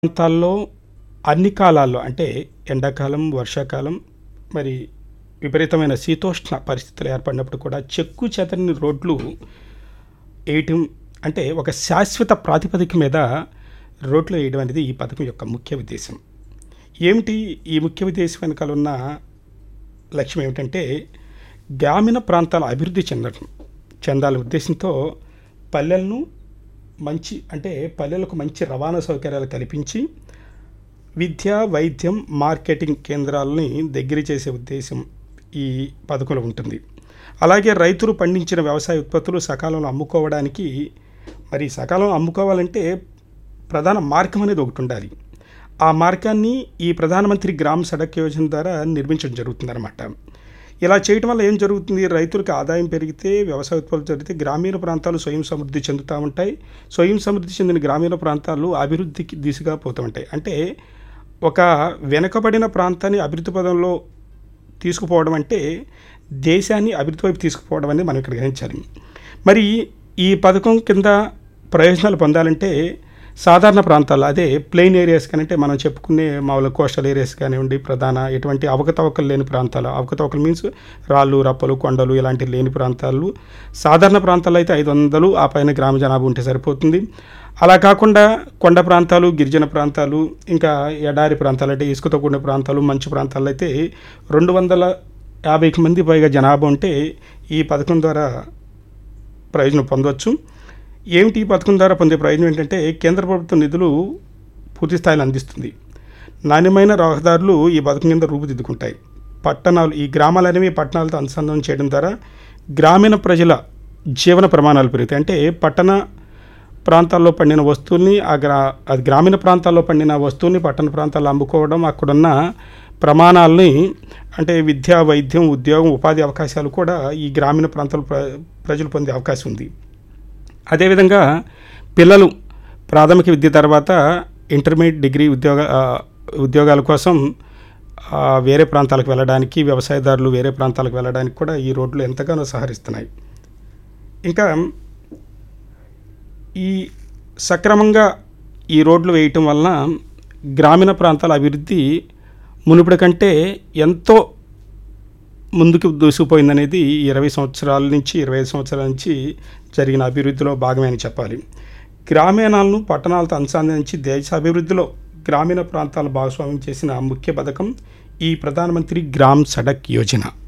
ప్రాంతాల్లో అన్ని కాలాల్లో అంటే ఎండాకాలం వర్షాకాలం మరి విపరీతమైన శీతోష్ణ పరిస్థితులు ఏర్పడినప్పుడు కూడా చెక్కు చెదరని రోడ్లు వేయటం అంటే ఒక శాశ్వత ప్రాతిపదిక మీద రోడ్లు వేయడం అనేది ఈ పథకం యొక్క ముఖ్య ఉద్దేశం ఏమిటి ఈ ముఖ్య ఉద్దేశం వెనకాల ఉన్న లక్ష్యం ఏమిటంటే గ్రామీణ ప్రాంతాల అభివృద్ధి చెందడం చెందాలనే ఉద్దేశంతో పల్లెలను మంచి అంటే పల్లెలకు మంచి రవాణా సౌకర్యాలు కల్పించి విద్య వైద్యం మార్కెటింగ్ కేంద్రాలని దగ్గర చేసే ఉద్దేశం ఈ పథకంలో ఉంటుంది అలాగే రైతులు పండించిన వ్యవసాయ ఉత్పత్తులు సకాలంలో అమ్ముకోవడానికి మరి సకాలంలో అమ్ముకోవాలంటే ప్రధాన మార్గం అనేది ఒకటి ఉండాలి ఆ మార్గాన్ని ఈ ప్రధానమంత్రి గ్రామ సడక్ యోజన ద్వారా నిర్మించడం జరుగుతుందన్నమాట ఇలా చేయటం వల్ల ఏం జరుగుతుంది రైతులకు ఆదాయం పెరిగితే వ్యవసాయ ఉత్పత్తులు జరిగితే గ్రామీణ ప్రాంతాలు స్వయం సమృద్ధి చెందుతూ ఉంటాయి స్వయం సమృద్ధి చెందిన గ్రామీణ ప్రాంతాలు అభివృద్ధికి దిశగా పోతూ ఉంటాయి అంటే ఒక వెనుకబడిన ప్రాంతాన్ని అభివృద్ధి పదంలో తీసుకుపోవడం అంటే దేశాన్ని అభివృద్ధి వైపు తీసుకుపోవడం అనేది మనం ఇక్కడ గ్రహించాలి మరి ఈ పథకం కింద ప్రయోజనాలు పొందాలంటే సాధారణ ప్రాంతాలు అదే ప్లెయిన్ ఏరియాస్ కానంటే మనం చెప్పుకునే మామూలు కోస్టల్ ఏరియాస్ కానివ్వండి ప్రధాన ఎటువంటి అవకతవకలు లేని ప్రాంతాలు అవకతవకలు మీన్స్ రాళ్ళు రప్పలు కొండలు ఇలాంటి లేని ప్రాంతాలు సాధారణ ప్రాంతాల్లో అయితే ఐదు వందలు ఆ పైన గ్రామ జనాభా ఉంటే సరిపోతుంది అలా కాకుండా కొండ ప్రాంతాలు గిరిజన ప్రాంతాలు ఇంకా ఎడారి ప్రాంతాలు అంటే ఇసుకతో కూడిన ప్రాంతాలు మంచు ప్రాంతాల్లో అయితే రెండు వందల యాభైకి మంది పైగా జనాభా ఉంటే ఈ పథకం ద్వారా ప్రయోజనం పొందవచ్చు ఏమిటి ఈ పథకం ద్వారా పొందే ప్రయోజనం ఏంటంటే కేంద్ర ప్రభుత్వం నిధులు పూర్తి స్థాయిలో అందిస్తుంది నాణ్యమైన రహదారులు ఈ పథకం కింద రూపుదిద్దుకుంటాయి పట్టణాలు ఈ గ్రామాలు అనేవి పట్టణాలతో అనుసంధానం చేయడం ద్వారా గ్రామీణ ప్రజల జీవన ప్రమాణాలు పెరుగుతాయి అంటే పట్టణ ప్రాంతాల్లో పండిన వస్తువుల్ని ఆ గ్రా అది గ్రామీణ ప్రాంతాల్లో పండిన వస్తువుని పట్టణ ప్రాంతాల్లో అమ్ముకోవడం అక్కడున్న ప్రమాణాలని అంటే విద్య వైద్యం ఉద్యోగం ఉపాధి అవకాశాలు కూడా ఈ గ్రామీణ ప్రాంతాల ప్ర ప్రజలు పొందే అవకాశం ఉంది అదేవిధంగా పిల్లలు ప్రాథమిక విద్య తర్వాత ఇంటర్మీడియట్ డిగ్రీ ఉద్యోగ ఆ, ఉద్యోగాల కోసం ఆ, వేరే ప్రాంతాలకు వెళ్ళడానికి వ్యవసాయదారులు వేరే ప్రాంతాలకు వెళ్ళడానికి కూడా ఈ రోడ్లు ఎంతగానో సహకరిస్తున్నాయి ఇంకా ఈ సక్రమంగా ఈ రోడ్లు వేయటం వలన గ్రామీణ ప్రాంతాల అభివృద్ధి మునుపటి కంటే ఎంతో ముందుకు దూసుకుపోయిందనేది ఈ ఇరవై సంవత్సరాల నుంచి ఇరవై ఐదు సంవత్సరాల నుంచి జరిగిన అభివృద్ధిలో భాగమే అని చెప్పాలి గ్రామీణాలను పట్టణాలతో అనుసంధానించి దేశ అభివృద్ధిలో గ్రామీణ ప్రాంతాల భాగస్వామ్యం చేసిన ముఖ్య పథకం ఈ ప్రధానమంత్రి గ్రామ్ సడక్ యోజన